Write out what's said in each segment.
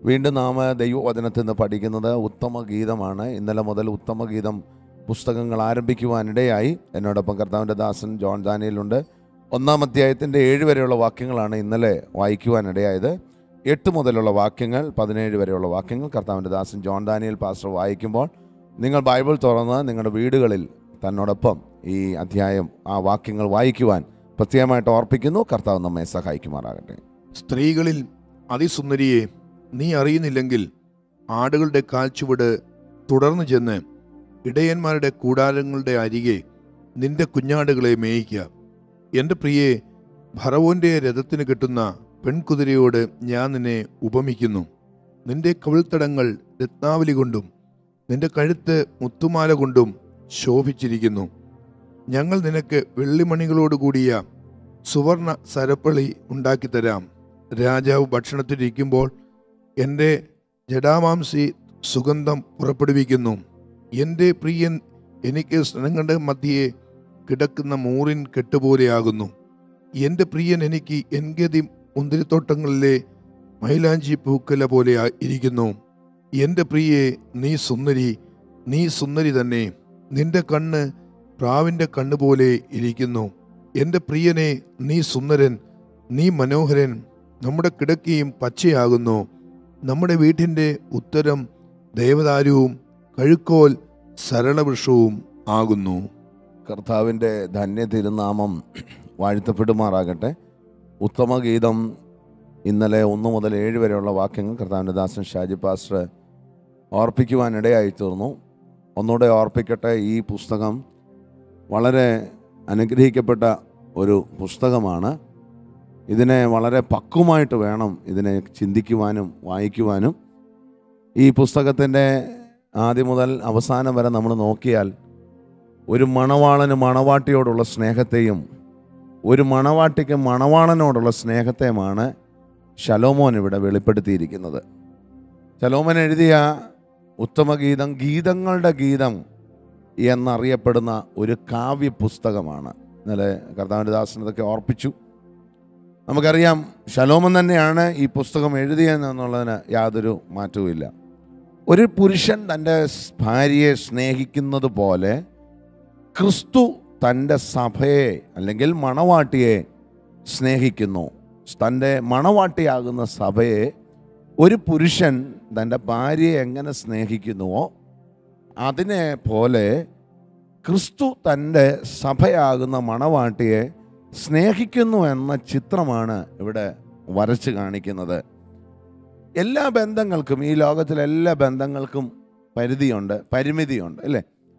വീണ്ടും നാം ദൈവവചനത്തിൽ നിന്ന് പഠിക്കുന്നത് ഉത്തമ ഗീതമാണ് ഇന്നലെ മുതൽ ഉത്തമ ഗീതം പുസ്തകങ്ങൾ ആരംഭിക്കുവാനിടയായി എന്നോടൊപ്പം കർത്താവിൻ്റെ ദാസൻ ജോൺ ദാനിയലുണ്ട് ഒന്നാം അധ്യായത്തിൻ്റെ ഏഴ് വരെയുള്ള വാക്യങ്ങളാണ് ഇന്നലെ വായിക്കുവാനിടയായത് എട്ട് മുതലുള്ള വാക്യങ്ങൾ പതിനേഴ് വരെയുള്ള വാക്യങ്ങൾ കർത്താവിൻ്റെ ദാസൻ ജോൺ ദാനിയൽ പാസ്റ്റർ വായിക്കുമ്പോൾ നിങ്ങൾ ബൈബിൾ തുറന്ന് നിങ്ങളുടെ വീടുകളിൽ തന്നോടൊപ്പം ഈ അധ്യായം ആ വാക്യങ്ങൾ വായിക്കുവാൻ പ്രത്യേകമായിട്ട് ഓർപ്പിക്കുന്നു കർത്താവ് നമ്മെ സഹായിക്കുമാറാകട്ടെ സ്ത്രീകളിൽ അതിസുന്ദരിയെ നീ അറിയുന്നില്ലെങ്കിൽ ആടുകളുടെ കാൽച്ചുവട് തുടർന്നു ചെന്ന് ഇടയന്മാരുടെ കൂടാരങ്ങളുടെ അരികെ നിന്റെ കുഞ്ഞാടുകളെ മേയിക്കുക എൻ്റെ പ്രിയെ ഭറവോന്റെ രഥത്തിന് കിട്ടുന്ന പെൺകുതിരയോട് ഞാൻ നിന്നെ ഉപമിക്കുന്നു നിന്റെ കവിൾത്തടങ്ങൾ രത്നാവലി കൊണ്ടും നിന്റെ കഴുത്ത് മുത്തുമാല കൊണ്ടും ശോഭിച്ചിരിക്കുന്നു ഞങ്ങൾ നിനക്ക് വെള്ളിമണികളോടുകൂടിയ സുവർണ സരപ്പളി ഉണ്ടാക്കിത്തരാം രാജാവ് ഭക്ഷണത്തിലിരിക്കുമ്പോൾ എൻ്റെ ജഡാമാംസി സുഗന്ധം പുറപ്പെടുവിക്കുന്നു എൻ്റെ പ്രിയൻ എനിക്ക് സ്നങ്ങളുടെ മധ്യയെ കിടക്കുന്ന മൂറിൻ കെട്ടുപോലെയാകുന്നു എൻ്റെ പ്രിയൻ എനിക്ക് എൻഗതി മുന്തിരിത്തോട്ടങ്ങളിലെ മൈലാഞ്ചി പൂക്കല പോലെ ആ- ഇരിക്കുന്നു എൻ്റെ പ്രിയെ നീ സുന്ദരി നീ സുന്ദരി തന്നെ നിന്റെ കണ്ണ് പ്രാവിൻ്റെ കണ്ണ് പോലെ ഇരിക്കുന്നു എൻ്റെ പ്രിയനെ നീ സുന്ദരൻ നീ മനോഹരൻ നമ്മുടെ കിടക്കയും പച്ചയാകുന്നു നമ്മുടെ വീട്ടിൻ്റെ ഉത്തരം ദേവദാരുവും കഴുക്കോൽ സരളവൃക്ഷവും ആകുന്നു കർത്താവിൻ്റെ ധന്യ തിരുനാമം വാഴ്ത്തപ്പെടുമാറാകട്ടെ ഉത്തമ ഗീതം ഇന്നലെ ഒന്ന് മുതൽ ഏഴ് വരെയുള്ള വാക്യങ്ങൾ കർത്താവിൻ്റെ ദാസൻ ഷാജി പാസ്റ്റർ ഓർപ്പിക്കുവാനിടയായി തീർന്നു ഒന്നുകൂടെ ഓർപ്പിക്കട്ടെ ഈ പുസ്തകം വളരെ അനുഗ്രഹിക്കപ്പെട്ട ഒരു പുസ്തകമാണ് ഇതിനെ വളരെ പക്വമായിട്ട് വേണം ഇതിനെ ചിന്തിക്കുവാനും വായിക്കുവാനും ഈ പുസ്തകത്തിൻ്റെ ആദ്യം മുതൽ അവസാനം വരെ നമ്മൾ നോക്കിയാൽ ഒരു മണവാളന് മണവാട്ടിയോടുള്ള സ്നേഹത്തെയും ഒരു മണവാട്ടിക്ക് മണവാളനോടുള്ള സ്നേഹത്തെയുമാണ് ശലോമോൻ ഇവിടെ വെളിപ്പെടുത്തിയിരിക്കുന്നത് ശലോമോൻ എഴുതിയ ഉത്തമഗീതം ഗീതങ്ങളുടെ ഗീതം എന്നറിയപ്പെടുന്ന ഒരു കാവ്യ പുസ്തകമാണ് ഇന്നലെ കർത്താവിൻ്റെ ദാസൻ ഇതൊക്കെ ഓർപ്പിച്ചു നമുക്കറിയാം ശലോമൻ തന്നെയാണ് ഈ പുസ്തകം എഴുതിയെന്നുള്ളതിന് യാതൊരു മാറ്റവുമില്ല ഒരു പുരുഷൻ തൻ്റെ ഭാര്യയെ സ്നേഹിക്കുന്നത് പോലെ ക്രിസ്തു തൻ്റെ സഭയെ അല്ലെങ്കിൽ മണവാട്ടിയെ സ്നേഹിക്കുന്നു തൻ്റെ മണവാട്ടിയാകുന്ന സഭയെ ഒരു പുരുഷൻ തൻ്റെ ഭാര്യയെ എങ്ങനെ സ്നേഹിക്കുന്നുവോ അതിനെ പോലെ ക്രിസ്തു തൻ്റെ സഭയാകുന്ന മണവാട്ടിയെ സ്നേഹിക്കുന്നു എന്ന ചിത്രമാണ് ഇവിടെ വരച്ച് കാണിക്കുന്നത് എല്ലാ ബന്ധങ്ങൾക്കും ഈ ലോകത്തിലെ എല്ലാ ബന്ധങ്ങൾക്കും പരിധിയുണ്ട് പരിമിതിയുണ്ട് അല്ലേ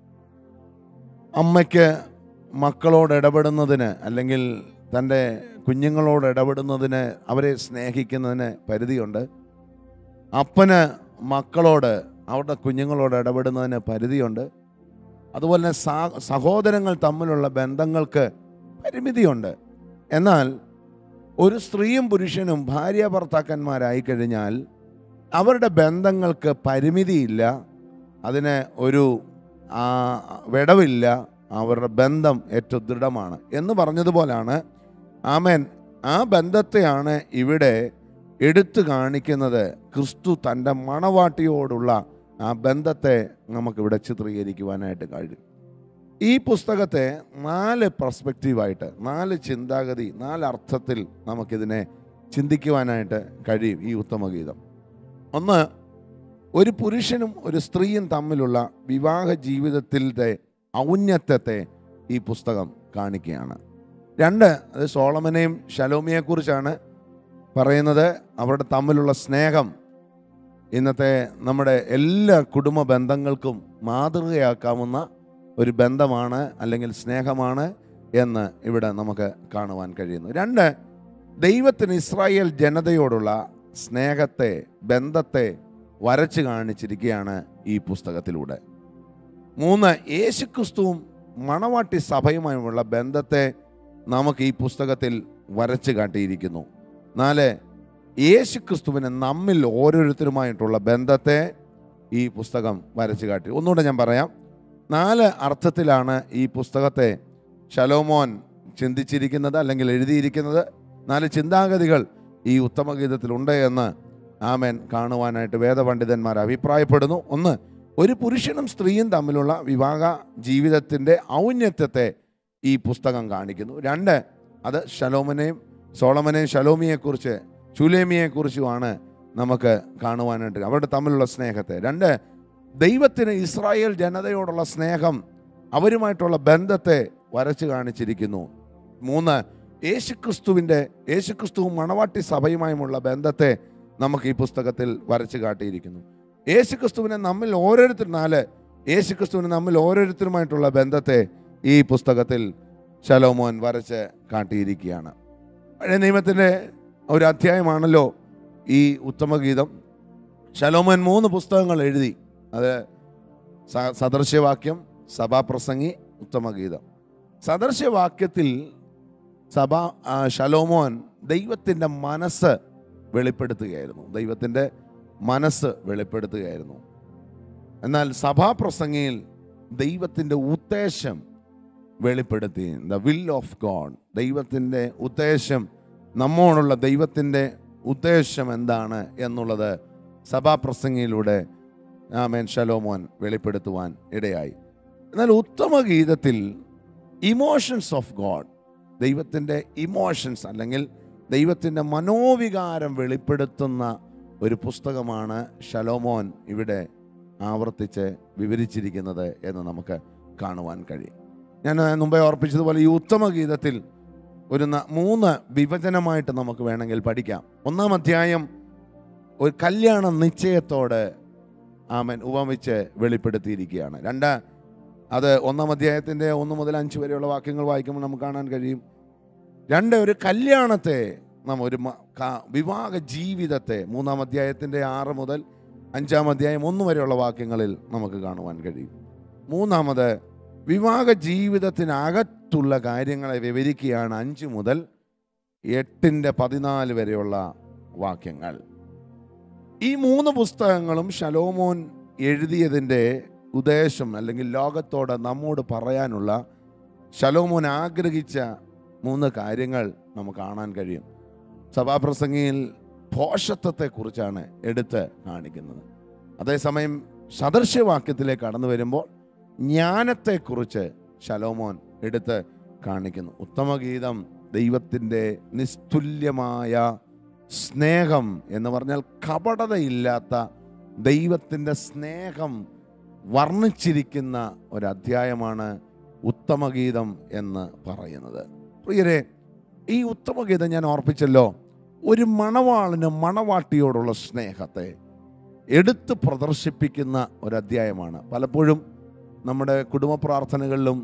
അമ്മയ്ക്ക് മക്കളോട് ഇടപെടുന്നതിന് അല്ലെങ്കിൽ തൻ്റെ കുഞ്ഞുങ്ങളോട് ഇടപെടുന്നതിന് അവരെ സ്നേഹിക്കുന്നതിന് പരിധിയുണ്ട് അപ്പന് മക്കളോട് അവരുടെ കുഞ്ഞുങ്ങളോട് ഇടപെടുന്നതിന് പരിധിയുണ്ട് അതുപോലെ തന്നെ സാ- സഹോദരങ്ങൾ തമ്മിലുള്ള ബന്ധങ്ങൾക്ക് പരിമിതിയുണ്ട് എന്നാൽ ഒരു സ്ത്രീയും പുരുഷനും ഭാര്യ ഭർത്താക്കന്മാരായി കഴിഞ്ഞാൽ അവരുടെ ബന്ധങ്ങൾക്ക് പരിമിതിയില്ല അതിന് ഒരു ആ, വിടവില്ല അവരുടെ ബന്ധം ഏറ്റവും ദൃഢമാണ് എന്ന് പറഞ്ഞതുപോലാണ് ആമേൻ ആ ബന്ധത്തെയാണ് ഇവിടെ എടുത്തു കാണിക്കുന്നത് ക്രിസ്തു തൻ്റെ മണവാട്ടിയോടുള്ള ആ ബന്ധത്തെ നമുക്കിവിടെ ചിത്രീകരിക്കുവാനായിട്ട് കഴിയും ഈ പുസ്തകത്തെ നാല് പെർസ്പെക്റ്റീവായിട്ട് നാല് ചിന്താഗതി നാല് അർത്ഥത്തിൽ നമുക്കിതിനെ ചിന്തിക്കുവാനായിട്ട് കഴിയും ഈ ഉത്തമഗീതം ഒന്ന് ഒരു പുരുഷനും ഒരു സ്ത്രീയും തമ്മിലുള്ള വിവാഹ ജീവിതത്തിൻ്റെ ഔന്നത്യത്തെ ഈ പുസ്തകം കാണിക്കുകയാണ് രണ്ട് അത് സോളമനെയും ശലോമിയെക്കുറിച്ചാണ് പറയുന്നത് അവരുടെ തമ്മിലുള്ള സ്നേഹം ഇന്നത്തെ നമ്മുടെ എല്ലാ കുടുംബ ബന്ധങ്ങൾക്കും മാതൃകയാക്കാവുന്ന ഒരു ബന്ധമാണ് അല്ലെങ്കിൽ സ്നേഹമാണ് എന്ന് ഇവിടെ നമുക്ക് കാണുവാൻ കഴിയുന്നു രണ്ട് ദൈവത്തിന് ഇസ്രായേൽ ജനതയോടുള്ള സ്നേഹത്തെ ബന്ധത്തെ വരച്ച് കാണിച്ചിരിക്കുകയാണ് ഈ പുസ്തകത്തിലൂടെ മൂന്ന് യേശുക്രിസ്തുവും മണവാട്ടി സഭയുമായുമുള്ള ബന്ധത്തെ നമുക്ക് ഈ പുസ്തകത്തിൽ വരച്ച് കാട്ടിയിരിക്കുന്നു നാല് യേശുക്രിസ്തുവിന് നമ്മിൽ ഓരോരുത്തരുമായിട്ടുള്ള ബന്ധത്തെ ഈ പുസ്തകം വരച്ച് കാട്ടി ഒന്നുകൂടെ ഞാൻ പറയാം നാല് അർത്ഥത്തിലാണ് ഈ പുസ്തകത്തെ ശലോമോൻ ചിന്തിച്ചിരിക്കുന്നത് അല്ലെങ്കിൽ എഴുതിയിരിക്കുന്നത് നാല് ചിന്താഗതികൾ ഈ ഉത്തമഗീതത്തിലുണ്ട് എന്ന് ആമേൻ കാണുവാനായിട്ട് വേദപണ്ഡിതന്മാർ അഭിപ്രായപ്പെടുന്നു ഒന്ന് ഒരു പുരുഷനും സ്ത്രീയും തമ്മിലുള്ള വിവാഹ ജീവിതത്തിൻ്റെ ഔന്നത്യത്തെ ഈ പുസ്തകം കാണിക്കുന്നു രണ്ട് അത് ശലോമനെയും സോളമനെയും ശലോമിയെക്കുറിച്ച് ചുലേമിയെക്കുറിച്ചുമാണ് നമുക്ക് കാണുവാനായിട്ട് അവരുടെ തമ്മിലുള്ള സ്നേഹത്തെ രണ്ട് ദൈവത്തിന് ഇസ്രായേൽ ജനതയോടുള്ള സ്നേഹം അവരുമായിട്ടുള്ള ബന്ധത്തെ വരച്ചു കാണിച്ചിരിക്കുന്നു മൂന്ന് യേശുക്രിസ്തുവിൻ്റെ യേശുക്രിസ്തുവും മണവാട്ടി സഭയുമായുമുള്ള ബന്ധത്തെ നമുക്ക് ഈ പുസ്തകത്തിൽ വരച്ചു കാട്ടിയിരിക്കുന്നു യേശുക്രിസ്തുവിനെ നമ്മിൽ ഓരോരുത്തർ നാല് യേശുക്രിസ്തുവിനെ നമ്മിൽ ഓരോരുത്തരുമായിട്ടുള്ള ബന്ധത്തെ ഈ പുസ്തകത്തിൽ ശലോമോൻ വരച്ച് കാട്ടിയിരിക്കുകയാണ് പഴയ നിയമത്തിൻ്റെ ഒരു അധ്യായമാണല്ലോ ഈ ഉത്തമഗീതം ശലോമോൻ മൂന്ന് പുസ്തകങ്ങൾ എഴുതി അത് സ- സദൃശ്യവാക്യം സഭാപ്രസംഗി ഉത്തമഗീതം സദൃശ്യവാക്യത്തിൽ സഭ ആ, ശലോമോൻ ദൈവത്തിൻ്റെ മനസ്സ് വെളിപ്പെടുത്തുകയായിരുന്നു ദൈവത്തിൻ്റെ മനസ്സ് വെളിപ്പെടുത്തുകയായിരുന്നു എന്നാൽ സഭാപ്രസംഗിയിൽ ദൈവത്തിൻ്റെ ഉദ്ദേശം വെളിപ്പെടുത്തി ദ വിൽ ഓഫ് ഗോഡ് ദൈവത്തിൻ്റെ ഉദ്ദേശം നമ്മോടുള്ള ദൈവത്തിൻ്റെ ഉദ്ദേശം എന്താണ് എന്നുള്ളത് സഭാപ്രസംഗിയിലൂടെ ആമേൻ ശലോമോൻ വെളിപ്പെടുത്തുവാൻ ഇടയായി എന്നാൽ ഉത്തമ ഗീതത്തിൽ ഇമോഷൻസ് ഓഫ് ഗോഡ് ദൈവത്തിൻ്റെ ഇമോഷൻസ് അല്ലെങ്കിൽ ദൈവത്തിൻ്റെ മനോവികാരം വെളിപ്പെടുത്തുന്ന ഒരു പുസ്തകമാണ് ശലോമോൻ ഇവിടെ ആവർത്തിച്ച് വിവരിച്ചിരിക്കുന്നത് എന്ന് നമുക്ക് കാണുവാൻ കഴിയും ഞാൻ മുമ്പേ ഓർപ്പിച്ചതുപോലെ ഈ ഉത്തമ ഗീതത്തിൽ ഒരു ന- മൂന്ന് വിഭജനമായിട്ട് നമുക്ക് വേണമെങ്കിൽ പഠിക്കാം ഒന്നാം അധ്യായം ഒരു കല്യാണ നിശ്ചയത്തോട് ആമൻ ഉപമിച്ച് വെളിപ്പെടുത്തിയിരിക്കുകയാണ് രണ്ട് അത് ഒന്നാം അധ്യായത്തിൻ്റെ ഒന്ന് മുതൽ അഞ്ച് വരെയുള്ള വാക്യങ്ങൾ വായിക്കുമ്പോൾ നമുക്ക് കാണാൻ കഴിയും രണ്ട് ഒരു കല്യാണത്തെ നാം ഒരു മ- ക- വിവാഹ ജീവിതത്തെ മൂന്നാം അധ്യായത്തിൻ്റെ ആറ് മുതൽ അഞ്ചാം അധ്യായം ഒന്ന് വരെയുള്ള വാക്യങ്ങളിൽ നമുക്ക് കാണുവാൻ കഴിയും മൂന്നാമത് വിവാഹ ജീവിതത്തിനകത്തുള്ള കാര്യങ്ങളെ വിവരിക്കുകയാണ് അഞ്ച് മുതൽ എട്ടിൻ്റെ പതിനാല് വരെയുള്ള വാക്യങ്ങൾ ഈ മൂന്ന് പുസ്തകങ്ങളും ശലോമോൻ എഴുതിയതിൻ്റെ ഉദ്ദേശം അല്ലെങ്കിൽ ലോകത്തോട് നമ്മോട് പറയാനുള്ള ശലോമോൻ ആഗ്രഹിച്ച മൂന്ന് കാര്യങ്ങൾ നമുക്ക് കാണാൻ കഴിയും സഭാപ്രസംഗിയിൽ പോഷത്വത്തെക്കുറിച്ചാണ് എടുത്ത് കാണിക്കുന്നത് അതേസമയം സദൃശ്യവാക്യത്തിലേക്ക് കടന്നു വരുമ്പോൾ ജ്ഞാനത്തെക്കുറിച്ച് ശലോമോൻ എടുത്ത് കാണിക്കുന്നു ഉത്തമഗീതം ദൈവത്തിൻ്റെ നിസ്തുല്യമായ സ്നേഹം എന്ന് പറഞ്ഞാൽ കപടതയില്ലാത്ത ദൈവത്തിൻ്റെ സ്നേഹം വർണ്ണിച്ചിരിക്കുന്ന ഒരു അധ്യായമാണ് ഉത്തമഗീതം എന്ന് പറയുന്നത് പ്രിയരെ ഈ ഉത്തമഗീതം ഞാൻ ഓർപ്പിച്ചല്ലോ ഒരു മണവാളിന് മണവാട്ടിയോടുള്ള സ്നേഹത്തെ എടുത്ത് പ്രദർശിപ്പിക്കുന്ന ഒരു അധ്യായമാണ് പലപ്പോഴും നമ്മുടെ കുടുംബ പ്രാർത്ഥനകളിലും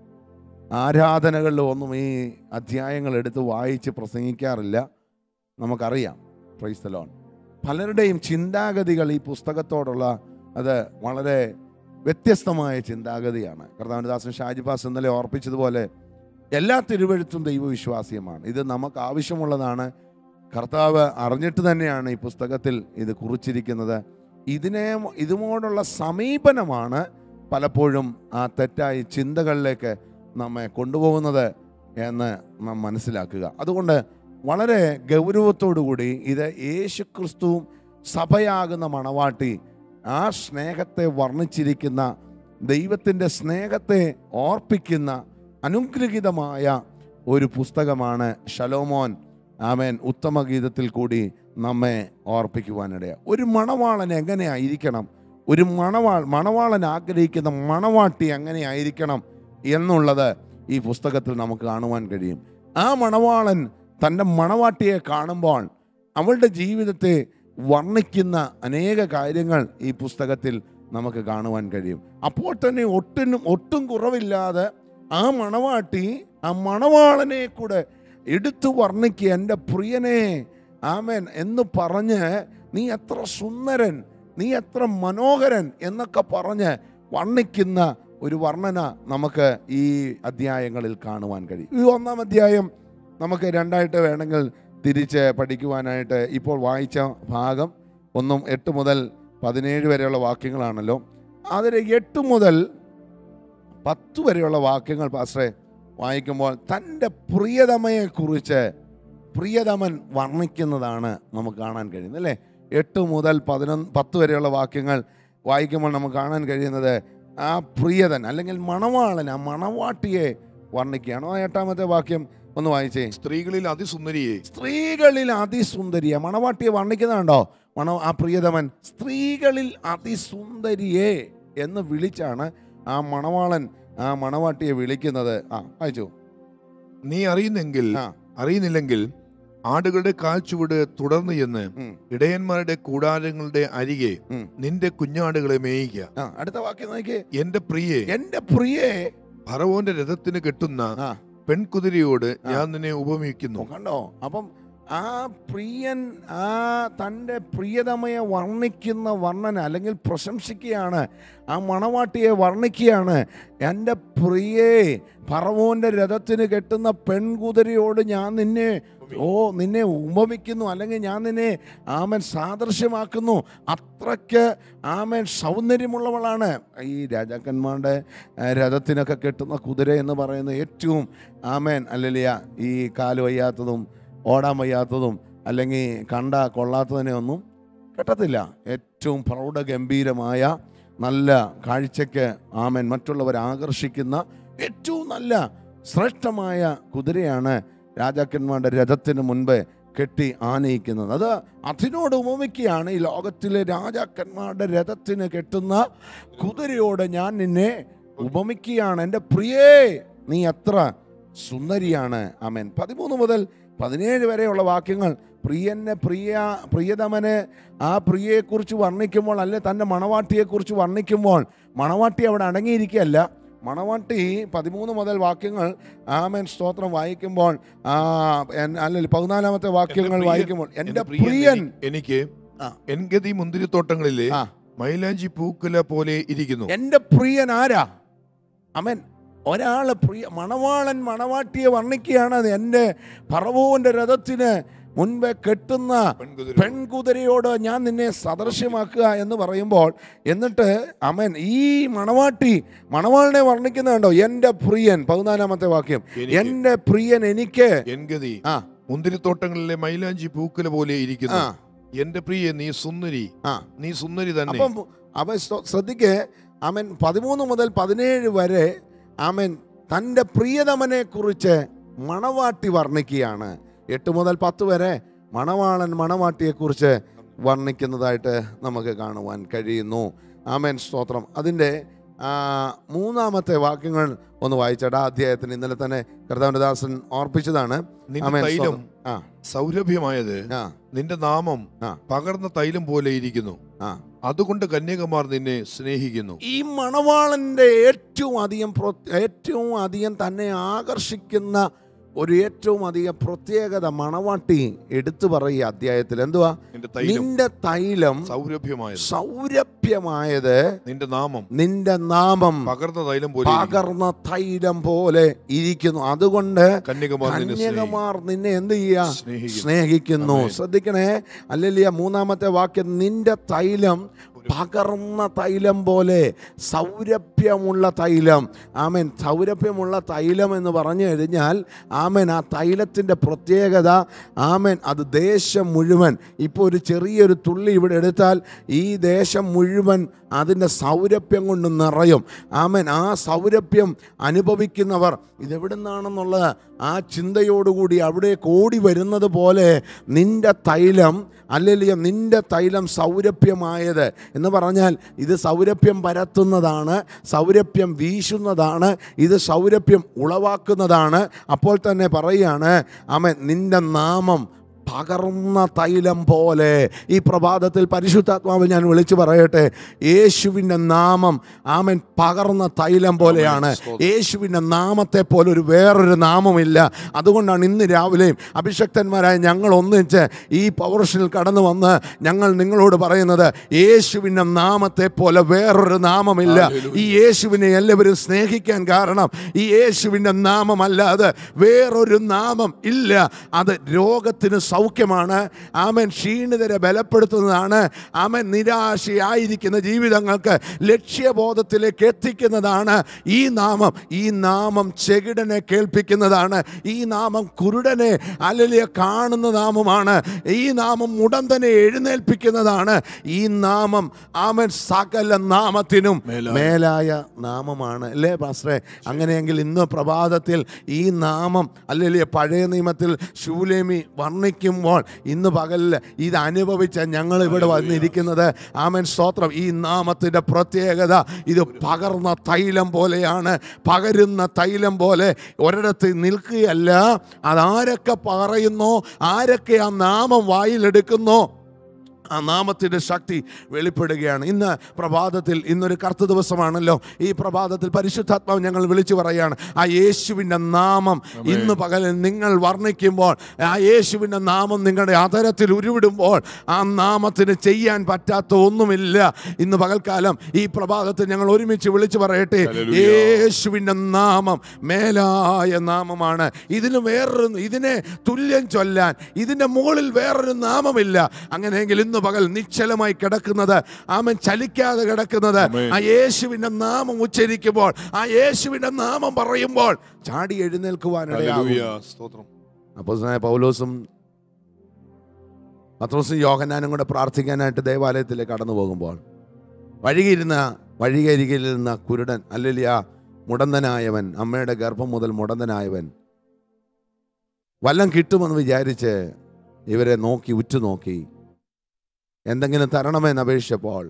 ആരാധനകളിലും ഒന്നും ഈ അധ്യായങ്ങൾ എടുത്ത് വായിച്ച് പ്രസംഗിക്കാറില്ല നമുക്കറിയാം പ്രൈസ് ലോൺ പലരുടെയും ചിന്താഗതികൾ ഈ പുസ്തകത്തോടുള്ള അത് വളരെ വ്യത്യസ്തമായ ചിന്താഗതിയാണ് കർത്താവിൻ്റെ ദാസൻ ഷാജിബാസ് ഇന്നലെ ഓർപ്പിച്ചതുപോലെ എല്ലാ തിരുവഴുത്തും ദൈവവിശ്വാസ്യമാണ് ഇത് നമുക്ക് ആവശ്യമുള്ളതാണ് കർത്താവ് അറിഞ്ഞിട്ട് തന്നെയാണ് ഈ പുസ്തകത്തിൽ ഇത് കുറിച്ചിരിക്കുന്നത് ഇതിനെ ഇതുമോടുള്ള സമീപനമാണ് പലപ്പോഴും ആ തെറ്റായ ചിന്തകളിലേക്ക് നമ്മെ കൊണ്ടുപോകുന്നത് എന്ന് നാം മനസ്സിലാക്കുക അതുകൊണ്ട് വളരെ ഗൗരവത്തോടുകൂടി ഇത് യേശുക്രിസ്തുവും സഭയാകുന്ന മണവാട്ടി ആ സ്നേഹത്തെ വർണ്ണിച്ചിരിക്കുന്ന ദൈവത്തിൻ്റെ സ്നേഹത്തെ ഓർപ്പിക്കുന്ന അനുഗ്രഹീതമായ ഒരു പുസ്തകമാണ് ഷലോമോൻ ആമേൻ ഉത്തമ ഗീതത്തിൽ കൂടി നമ്മെ ഓർപ്പിക്കുവാനിടയ ഒരു മണവാളൻ എങ്ങനെയായിരിക്കണം ഒരു മണവാൾ മണവാളൻ ആഗ്രഹിക്കുന്ന മണവാട്ടി എങ്ങനെയായിരിക്കണം എന്നുള്ളത് ഈ പുസ്തകത്തിൽ നമുക്ക് കാണുവാൻ കഴിയും ആ മണവാളൻ തൻ്റെ മണവാട്ടിയെ കാണുമ്പോൾ അവളുടെ ജീവിതത്തെ വർണ്ണിക്കുന്ന അനേക കാര്യങ്ങൾ ഈ പുസ്തകത്തിൽ നമുക്ക് കാണുവാൻ കഴിയും അപ്പോൾ തന്നെ ഒട്ടിനും ഒട്ടും കുറവില്ലാതെ ആ മണവാട്ടി ആ മണവാളനെ കൂടെ എടുത്തു വർണ്ണിക്കുക എൻ്റെ പ്രിയനെ ആമേൻ എന്ന് പറഞ്ഞ് നീ എത്ര സുന്ദരൻ നീ എത്ര മനോഹരൻ എന്നൊക്കെ പറഞ്ഞ് വർണ്ണിക്കുന്ന ഒരു വർണ്ണന നമുക്ക് ഈ അധ്യായങ്ങളിൽ കാണുവാൻ കഴിയും ഈ ഒന്നാം അധ്യായം നമുക്ക് രണ്ടായിട്ട് വേണമെങ്കിൽ തിരിച്ച് പഠിക്കുവാനായിട്ട് ഇപ്പോൾ വായിച്ച ഭാഗം ഒന്നും എട്ട് മുതൽ പതിനേഴ് വരെയുള്ള വാക്യങ്ങളാണല്ലോ അതിൽ എട്ട് മുതൽ പത്ത് വരെയുള്ള വാക്യങ്ങൾ പാസ്റ്ററെ വായിക്കുമ്പോൾ തൻ്റെ പ്രിയതമയെക്കുറിച്ച് പ്രിയതമൻ വർണ്ണിക്കുന്നതാണ് നമുക്ക് കാണാൻ കഴിയുന്നത് അല്ലേ എട്ട് മുതൽ പതിനൊന്ന് പത്ത് വരെയുള്ള വാക്യങ്ങൾ വായിക്കുമ്പോൾ നമുക്ക് കാണാൻ കഴിയുന്നത് ആ പ്രിയതൻ അല്ലെങ്കിൽ മണവാളൻ ആ മണവാട്ടിയെ വർണ്ണിക്കുകയാണ് ആ എട്ടാമത്തെ വാക്യം ഒന്ന് വായിച്ചേ സ്ത്രീകളിൽ അതിസുന്ദരിയെ സ്ത്രീകളിൽ അതിസുന്ദരിയെ മണവാട്ടിയെ വർണ്ണിക്കുന്നുണ്ടോ മണ ആ പ്രിയതമൻ സ്ത്രീകളിൽ അതിസുന്ദരിയെ എന്ന് വിളിച്ചാണ് ആ മണവാളൻ ആ മണവാട്ടിയെ വിളിക്കുന്നത് ആ വായിച്ചു നീ അറിയുന്നെങ്കിൽ ആ. അറിയുന്നില്ലെങ്കിൽ ആടുകളുടെ കാൽച്ചുവട് തുടർന്ന് ചെന്ന് ഉം. ഇടയന്മാരുടെ കൂടാരങ്ങളുടെ അരികെ ഉം. നിന്റെ കുഞ്ഞാടുകളെ മേയിക്കുക ആ അടുത്ത വാക്യം നോക്കിയേ എന്റെ പ്രിയെ എന്റെ പ്രിയേ ഫറവോന്റെ രഥത്തിന് കെട്ടുന്ന ആ പെൺകുതിരയോട് ഞാൻ നിന്നെ ഉപമിക്കുന്നു കണ്ടോ അപ്പം ആ പ്രിയൻ ആ തൻ്റെ പ്രിയതമയെ വർണ്ണിക്കുന്ന വർണ്ണന അല്ലെങ്കിൽ പ്രശംസിക്കുകയാണ് ആ മണവാട്ടിയെ വർണ്ണിക്കുകയാണ് എൻ്റെ പ്രിയേ ഫറവോൻ്റെ രഥത്തിന് കെട്ടുന്ന പെൺകുതിരയോട് ഞാൻ നിന്നെ ഓ നിന്നെ ഉപമിക്കുന്നു അല്ലെങ്കിൽ ഞാൻ നിന്നെ ആമൻ സാദൃശ്യമാക്കുന്നു അത്രയ്ക്ക് ആമൻ സൗന്ദര്യമുള്ളവളാണ് ഈ രാജാക്കന്മാരുടെ ആ, രഥത്തിനൊക്കെ കെട്ടുന്ന കുതിര എന്ന് പറയുന്ന ഏറ്റവും ആമേൻ അല്ലലിയ ഈ കാല് വയ്യാത്തതും ഓടാൻ വയ്യാത്തതും അല്ലെങ്കിൽ കണ്ട കൊള്ളാത്തതിനെ ഒന്നും കെട്ടത്തില്ല ഏറ്റവും പ്രൗഢഗംഭീരമായ നല്ല കാഴ്ചയ്ക്ക് ആമൻ മറ്റുള്ളവരെ ആകർഷിക്കുന്ന ഏറ്റവും നല്ല ശ്രേഷ്ഠമായ കുതിരയാണ് രാജാക്കന്മാരുടെ രഥത്തിന് മുൻപ് കെട്ടി ആനയിക്കുന്നത് അത് അതിനോട് ഉപമിക്കുകയാണ് ഈ ലോകത്തിലെ രാജാക്കന്മാരുടെ രഥത്തിന് കെട്ടുന്ന കുതിരയോട് ഞാൻ നിന്നെ ഉപമിക്കുകയാണ് എൻ്റെ പ്രിയേ നീ എത്ര സുന്ദരിയാണ് അമൻ പതിമൂന്ന് മുതൽ പതിനേഴ് വരെയുള്ള വാക്യങ്ങൾ പ്രിയനെ പ്രിയ പ്രിയതമനെ ആ പ്രിയയെക്കുറിച്ച് വർണ്ണിക്കുമ്പോൾ അല്ലെ തൻ്റെ മണവാട്ടിയെക്കുറിച്ച് വർണ്ണിക്കുമ്പോൾ മണവാട്ടി അവിടെ അടങ്ങിയിരിക്കുകയല്ല മണവാട്ടി പതിമൂന്ന് മുതൽ വാക്യങ്ങൾ ആമൻ സ്തോത്രം വായിക്കുമ്പോൾ ആ എൻ- അല്ലെങ്കിൽ പതിനാലാമത്തെ വാക്യങ്ങൾ പ്രിയൻ- വായിക്കുമ്പോൾ എൻ്റെ എന്റെ പ്രിയൻ എനി- എനിക്ക് ആ. എൻഗതി മുന്തിരിത്തോട്ടങ്ങളിലെ ആ. മൈലാഞ്ചി പൂക്കുല പോലെ ഇരിക്കുന്നു എൻ്റെ പ്രിയൻ ആരാ അമൻ ഒരാൾ പ്രിയ മണവാളൻ മണവാട്ടിയെ വർണ്ണിക്കുകയാണ് അത് എൻ്റെ പറവോൻ്റെ രഥത്തിന് മുൻപേ കെട്ടുന്ന പെൺകുതിര പെൺകുതിരയോട് ഞാൻ നിന്നെ സദൃശ്യമാക്കുക എന്ന് പറയുമ്പോൾ എന്നിട്ട് അമൻ ഈ മണവാട്ടി മണവാളിനെ വർണ്ണിക്കുന്നുണ്ടോ എൻ്റെ പ്രിയൻ പതിനാലാമത്തെ വാക്യം എനിക്ക് എൻ്റെ പ്രിയൻ എനിക്ക് എൻഗതി ആ മുന്തിരിത്തോട്ടങ്ങളിലെ മൈലാഞ്ചി പൂക്കുല പോലെ ആ ഇരിക്കുന്നു എന്റെ പ്രിയെ നീ സുന്ദരി ആ നീ സുന്ദരി തന്നെ അപ്പം അവൻ ശ്ര- ശ്രദ്ധിക്ക് അവൻ പതിമൂന്ന് മുതൽ പതിനേഴ് വരെ അവൻ തൻ്റെ പ്രിയതമനെ കുറിച്ച് മണവാട്ടി വർണ്ണിക്കുകയാണ് എട്ട് മുതൽ പത്ത് വരെ മണവാളൻ മണവാട്ടിയെക്കുറിച്ച് വർണ്ണിക്കുന്നതായിട്ട് നമുക്ക് കാണുവാൻ കഴിയുന്നു ആമേൻ സ്തോത്രം അതിൻ്റെ ആ, മൂന്നാമത്തെ വാക്യങ്ങൾ ഒന്ന് വായിച്ചേട്ടാ അധ്യായത്തിന് ഇന്നലെ തന്നെ കർത്താവിൻ്റെ ദാസൻ ഓർപ്പിച്ചതാണ് നിന്റെ ആമേൻ തൈലം സ്തോത്രം ആ സൗരഭ്യമായത് ആ നിന്റെ നാമം ആ. പകർന്ന തൈലം പോലെ ഇരിക്കുന്നു ആ അതുകൊണ്ട് കന്യകമാർ നിന്നെ സ്നേഹിക്കുന്നു ഈ മണവാളൻ്റെ ഏറ്റവും അധികം പ്രോ- ഏറ്റവും അധികം തന്നെ ആകർഷിക്കുന്ന ഒരു ഏറ്റവും അധികം പ്രത്യേകത മണവാട്ടി എടുത്തു പറയുക അധ്യായത്തിൽ എന്തുവാ നിന്റെ തൈലം നിന്റെ തൈലം സൗരഭ്യമായത് സൗരഭ്യമായത് നിന്റെ നാമം നിന്റെ നാമം പകർന്ന തൈലം പോലെ ഇരിക്കുന്നു. പകർന്ന തൈലം പോലെ ഇരിക്കുന്നു അതുകൊണ്ട് കന്യകമാർ നിന്നെ സ്നേഹിക്കുന്നു. കന്യകമാർ നിന്നെ എന്ത് ചെയ്യുക സ്നേഹിക്കുന്നു സ്നേഹിക്കുന്നു ആമേൻ. ശ്രദ്ധിക്കണേ അല്ലല്ല മൂന്നാമത്തെ വാക്യം നിന്റെ തൈലം പകർന്ന തൈലം പോലെ സൗരഭ്യമുള്ള തൈലം ആമൻ സൗരഭ്യമുള്ള തൈലം എന്ന് പറഞ്ഞു കഴിഞ്ഞാൽ ആമൻ ആ തൈലത്തിൻ്റെ പ്രത്യേകത ആമൻ അത് ദേശം മുഴുവൻ ഇപ്പോൾ ഒരു ചെറിയൊരു തുള്ളി ഇവിടെ എടുത്താൽ ഈ ദേശം മുഴുവൻ അതിൻ്റെ സൗരഭ്യം കൊണ്ട് നിറയും ആമൻ ആ സൗരഭ്യം അനുഭവിക്കുന്നവർ ഇതെവിടെ നിന്നാണെന്നുള്ള ആ ചിന്തയോടുകൂടി അവിടെ കോടി വരുന്നത് പോലെ നിന്റെ തൈലം അല്ലെങ്കിൽ നിന്റെ തൈലം സൗരഭ്യമായത് എന്ന് പറഞ്ഞാൽ ഇത് സൗരഭ്യം പരത്തുന്നതാണ് സൗരഭ്യം വീശുന്നതാണ് ഇത് സൗരഭ്യം ഉളവാക്കുന്നതാണ് അപ്പോൾ തന്നെ പറയുകയാണ് ആമൻ നിന്റെ നാമം പകർന്ന തൈലം പോലെ ഈ പ്രഭാതത്തിൽ പരിശുദ്ധാത്മാവ് ഞാൻ വിളിച്ചു പറയട്ടെ യേശുവിൻ്റെ നാമം ആമൻ പകർന്ന തൈലം പോലെയാണ് യേശുവിൻ്റെ നാമത്തെ പോലെ ഒരു വേറൊരു നാമമില്ല അതുകൊണ്ടാണ് ഇന്ന് രാവിലെയും അഭിഷക്തന്മാരായ ഞങ്ങൾ ഒന്നിച്ച് ഈ പവർഷനിൽ കടന്നു വന്ന് ഞങ്ങൾ നിങ്ങളോട് പറയുന്നത് യേശുവിൻ്റെ നാമത്തെ പോലെ വേറൊരു നാമമില്ല ഈ യേശുവിനെ എല്ലാവരും സ്നേഹിക്കാൻ കാരണം ഈ യേശുവിൻ്റെ നാമമല്ലാതെ വേറൊരു നാമം ഇല്ല അത് രോഗത്തിന് സൗഖ്യമാണ് ആമൻ ക്ഷീണിതരെ ബലപ്പെടുത്തുന്നതാണ് ആമൻ നിരാശയായിരിക്കുന്ന ജീവിതങ്ങൾക്ക് ലക്ഷ്യബോധത്തിലേക്ക് എത്തിക്കുന്നതാണ് ഈ നാമം ഈ നാമം ചെകിടനെ കേൾപ്പിക്കുന്നതാണ് ഈ നാമം കുരുടനെ അലലിയ കാണുന്ന നാമമാണ് ഈ നാമം മുടന്തനെ എഴുന്നേൽപ്പിക്കുന്നതാണ് ഈ നാമം ആമൻ സകല നാമത്തിനും മേലായ നാമമാണ് അല്ലേ പാസ്റ്ററെ അങ്ങനെയെങ്കിൽ ഇന്ന് പ്രഭാതത്തിൽ ഈ നാമം അല്ലെങ്കിൽ പഴയ നിയമത്തിൽ ശൂലേമി വർണ്ണിക്കുമ്പോൾ ഇന്ന് പകലിൽ ഇത് അനുഭവിച്ച ഞങ്ങൾ ഇവിടെ വന്നിരിക്കുന്നത് ആമൻ സ്തോത്രം ഈ നാമത്തിൻ്റെ പ്രത്യേകത ഇത് പകർന്ന തൈലം പോലെയാണ് പകരുന്ന തൈലം പോലെ ഒരിടത്ത് നിൽക്കുകയല്ല അതാരൊക്കെ പറയുന്നോ ആരൊക്കെ ആ നാമം വായിലെടുക്കുന്നോ ആ നാമത്തിൻ്റെ ശക്തി വെളിപ്പെടുകയാണ് ഇന്ന് പ്രഭാതത്തിൽ ഇന്നൊരു കറുത്ത ദിവസമാണല്ലോ ഈ പ്രഭാതത്തിൽ പരിശുദ്ധാത്മാവ് ഞങ്ങൾ വിളിച്ചു പറയാണ് ആ യേശുവിൻ്റെ നാമം ഇന്ന് പകലിൽ നിങ്ങൾ വർണ്ണിക്കുമ്പോൾ ആ യേശുവിൻ്റെ നാമം നിങ്ങളുടെ അതരത്തിൽ ഉരുവിടുമ്പോൾ ആ നാമത്തിന് ചെയ്യാൻ പറ്റാത്ത ഒന്നുമില്ല ഇന്ന് പകൽക്കാലം ഈ പ്രഭാതത്തിൽ ഞങ്ങൾ ഒരുമിച്ച് വിളിച്ചു പറയട്ടെ ഹല്ലേലൂയ. യേശുവിൻ്റെ നാമം മേലായ നാമമാണ് ഇതിന് വേറൊരു ഇതിനെ തുല്യം ചൊല്ലാൻ ഇതിൻ്റെ മുകളിൽ വേറൊരു നാമമില്ല അങ്ങനെയെങ്കിൽ ഇന്ന് പകൽ നിശ്ചലമായി കിടക്കുന്നത് ആമൻ ചലിക്കാതെ കിടക്കുന്നത് ആമേൻ. ആ യേശുവിൻ്റെ നാമം ഉച്ചരിക്കുമ്പോൾ ആ യേശുവിൻ്റെ നാമം പറയുമ്പോൾ ചാടി എഴുന്നേൽക്കുവാനിടയാകും ഹല്ലേലൂയ. സ്തോത്രം അപ്പോൾ പൗലോസും പത്രോസും യോഹന്നാനും കൂടെ പ്രാർത്ഥിക്കാനായിട്ട് ദേവാലയത്തിലേക്ക് കടന്നു പോകുമ്പോൾ വഴികിരുന്ന വഴികരികിൽ നിന്ന കുരുടൻ അല്ലെങ്കിൽ ആ മുടന്തനായവൻ അമ്മയുടെ ഗർഭം മുതൽ മുടന്തനായവൻ വല്ലം കിട്ടുമെന്ന് വിചാരിച്ച് ഇവരെ നോക്കി ഉറ്റുനോക്കി എന്തെങ്കിലും തരണമെന്ന് അപേക്ഷിച്ചപ്പോൾ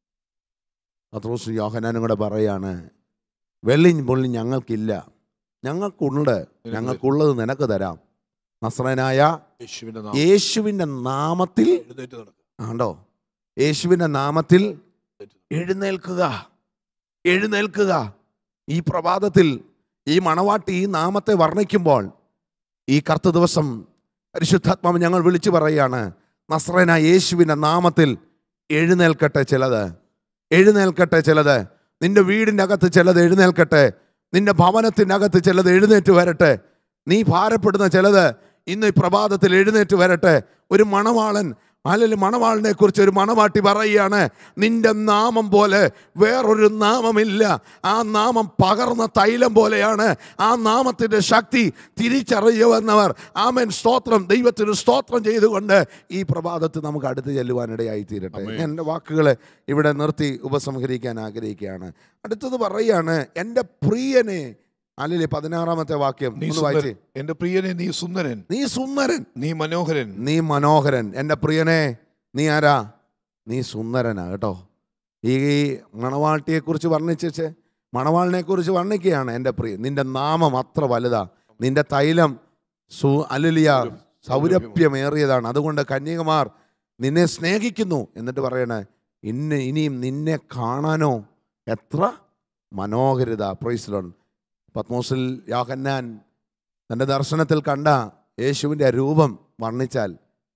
പത്രോസും യോഹന്നാനും കൂടെ പറയാണ് വെള്ളി പൊള്ളി ഞങ്ങൾക്കില്ല ഞങ്ങൾക്കുണ്ട് ഞങ്ങൾക്കുള്ളത് നിനക്ക് തരാം നസ്രനായ യേശുവിന്റെ നാമം യേശുവിൻ്റെ നാമത്തിൽ എഴുന്നേറ്റ് നടക്കുക. ആണ്ടോ യേശുവിൻ്റെ നാമത്തിൽ എഴുന്നേൽക്കുക എഴുന്നേൽക്കുക ഈ പ്രഭാതത്തിൽ ഈ മണവാട്ടി ഈ നാമത്തെ വർണ്ണിക്കുമ്പോൾ ഈ കറുത്ത ദിവസം പരിശുദ്ധാത്മാവ് ഞങ്ങൾ വിളിച്ചു പറയുകയാണ് നസ്രന യേശുവിൻ്റെ നാമത്തിൽ എഴുന്നേൽക്കട്ടെ ചിലത് എഴുന്നേൽക്കട്ടെ ചിലത് നിന്റെ വീടിൻ്റെ അകത്ത് ചിലത് എഴുന്നേൽക്കട്ടെ നിന്റെ ഭവനത്തിൻ്റെ അകത്ത് ചിലത് എഴുന്നേറ്റ് വരട്ടെ നീ ഭാരപ്പെടുന്ന ചിലത് ഇന്ന് ഈ പ്രഭാതത്തിൽ എഴുന്നേറ്റ് വരട്ടെ ഒരു മണവാളൻ അല്ലെങ്കിൽ മണവാളിനെ കുറിച്ച് ഒരു മണവാട്ടി പറയുകയാണ് നിന്റെ നാമം പോലെ വേറൊരു നാമമില്ല ആ നാമം പകർന്ന തൈലം പോലെയാണ് ആ നാമത്തിൻ്റെ ശക്തി തിരിച്ചറിയുവന്നവർ ആമൻ സ്തോത്രം ദൈവത്തിന് സ്തോത്രം ചെയ്തുകൊണ്ട് ഈ പ്രഭാതത്തിൽ നമുക്ക് അടുത്ത് ചെല്ലുവാനിടയായി തീരട്ടെ ആമേൻ. ഞാൻ എൻ്റെ വാക്കുകളെ ഇവിടെ നിർത്തി ഉപസംഹരിക്കാൻ ആഗ്രഹിക്കുകയാണ് അടുത്തത് പറയാണ് എൻ്റെ പ്രിയനെ അല്ലെങ്കിൽ പതിനാറാമത്തെ വാക്യം നീ ഒന്ന് വായിച്ചേ സുന്ദരൻ എന്റെ പ്രിയനെ നീ സുന്ദരൻ നീ സുന്ദരൻ നീ മനോഹരൻ നീ മനോഹരൻ എൻ്റെ പ്രിയനെ നീ ആരാ നീ സുന്ദരനാ കേട്ടോ ഈ മണവാട്ടിയെക്കുറിച്ച് വർണ്ണിച്ചേ മണവാളിനെക്കുറിച്ച് വർണ്ണിക്കുകയാണ് എൻ്റെ പ്രിയ നിന്റെ നാമം അത്ര വലുതാ നിന്റെ തൈലം സു അലുലിയ സൗരഭ്യമേറിയതാണ് അതുകൊണ്ട് കന്യകമാർ നിന്നെ സ്നേഹിക്കുന്നു എന്നിട്ട് പറയണേ ഇന്ന് ഇനിയും നിന്നെ കാണാനോ എത്ര മനോഹരിത പ്രൈസ്ലോൺ പത്മോസിൽ യോഹന്നാൻ തൻ്റെ ദർശനത്തിൽ കണ്ട യേശുവിൻ്റെ രൂപം വർണ്ണിച്ചാൽ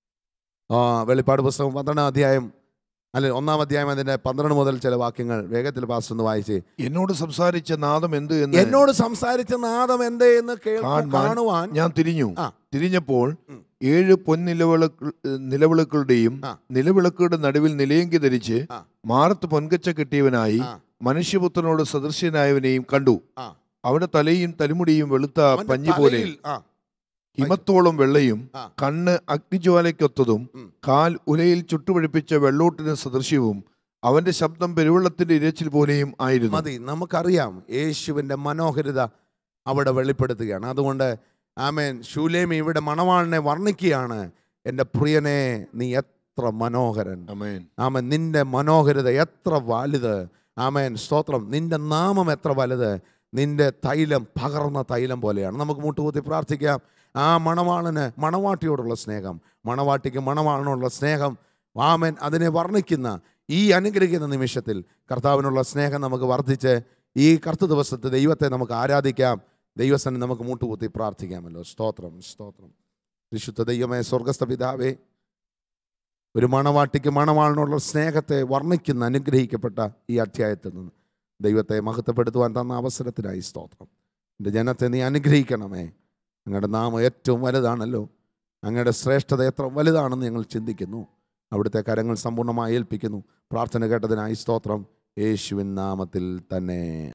ആ, വെളിപ്പാട് പുസ്തകം പന്ത്രണ്ടാം അധ്യായം അല്ലെ ഒന്നാം അധ്യായം അതിൻ്റെ പന്ത്രണ്ട് മുതൽ ചില വാക്യങ്ങൾ വേഗത്തിൽ പാസ് ഒന്ന് വായിച്ച് എന്നോട് സംസാരിച്ച നാദം എന്ത് എന്ന് എന്നോട് സംസാരിച്ച നാദം എന്തേ എന്ന് കേൾക്കാൻ കാണുവാൻ കാണുവാൻ ഞാൻ തിരിഞ്ഞു ആ. തിരിഞ്ഞപ്പോൾ ഉം. ഏഴ് പൊൻനിലവിളക്ക് നിലവിളക്കുകളുടെയും ആ. നിലവിളക്കുകളുടെ നടുവിൽ നിലയെങ്കി ധരിച്ച് ആ. മാറത്ത് പൊൻകച്ച കെട്ടിയവനായി ആ. മനുഷ്യപുത്രനോട് സദൃശ്യനായവനെയും കണ്ടു ആ. അവിടെ തലയും തലമുടിയും വെളുത്ത അവന്റെ പഞ്ഞി പോലെ തലയിൽ, ആ, ഹിമത്തോളം വെള്ളയും ആ. കണ്ണ് അഗ്നിജ്വാലയ്ക്കൊത്തതും ഉം. കാൽ ഉലയിൽ ചുട്ടുപഴിപ്പിച്ച വെള്ളോട്ടിന് സദൃശ്യവും അവന്റെ ശബ്ദം പെരുവെള്ളത്തിന്റെ ഇരച്ചിൽ പോലെയും ആയിരുന്നു മതി നമുക്കറിയാം യേശുവിൻ്റെ മനോഹരിത അവിടെ വെളിപ്പെടുത്തുകയാണ് അതുകൊണ്ട് ആമേൻ ശൂലേമി ഇവിടെ മണവാളിനെ വർണ്ണിക്കുകയാണ് എൻ്റെ പ്രിയനെ നീ എത്ര മനോഹരൻ ആമേൻ ആമൻ നിന്റെ മനോഹരത എത്ര വലുത് ആമേൻ സ്തോത്രം നിന്റെ നാമം എത്ര വലുത് നിന്റെ തൈലം പകർന്ന തൈലം പോലെയാണ് നമുക്ക് മുട്ടുകുത്തി പ്രാർത്ഥിക്കാം ആ മണവാളന് മണവാട്ടിയോടുള്ള സ്നേഹം മണവാട്ടിക്ക് മണവാളിനോടുള്ള സ്നേഹം ആമൻ അതിനെ വർണ്ണിക്കുന്ന ഈ അനുഗ്രഹിക്കുന്ന നിമിഷത്തിൽ കർത്താവിനുള്ള സ്നേഹം നമുക്ക് വർദ്ധിച്ച് ഈ കറുത്ത ദിവസത്തെ ദൈവത്തെ നമുക്ക് ആരാധിക്കാം ദൈവസ്ഥനെ നമുക്ക് മുട്ടുകുത്തി പ്രാർത്ഥിക്കാമല്ലോ സ്തോത്രം സ്തോത്രം വിശുദ്ധ ദൈവമേ സ്വർഗസ്ഥ പിതാവേ ഒരു മണവാട്ടിക്ക് മണവാളിനുള്ള സ്നേഹത്തെ വർണ്ണിക്കുന്ന അനുഗ്രഹിക്കപ്പെട്ട ഈ അധ്യായത്തിൽ നിന്ന് ദൈവത്തെ മഹത്വപ്പെടുത്തുവാൻ തന്ന അവസരത്തിനായി സ്തോത്രം എൻ്റെ ജനത്തെ നീ അനുഗ്രഹിക്കണമേ നിങ്ങളുടെ നാമം ഏറ്റവും വലുതാണല്ലോ അങ്ങയുടെ ശ്രേഷ്ഠത എത്ര വലുതാണെന്ന് ഞങ്ങൾ ചിന്തിക്കുന്നു അവിടുത്തെ കരങ്ങൾ സമ്പൂർണ്ണമായി ഏൽപ്പിക്കുന്നു പ്രാർത്ഥന കേട്ടതിനായി സ്തോത്രം യേശുവിൻ നാമത്തിൽ തന്നെ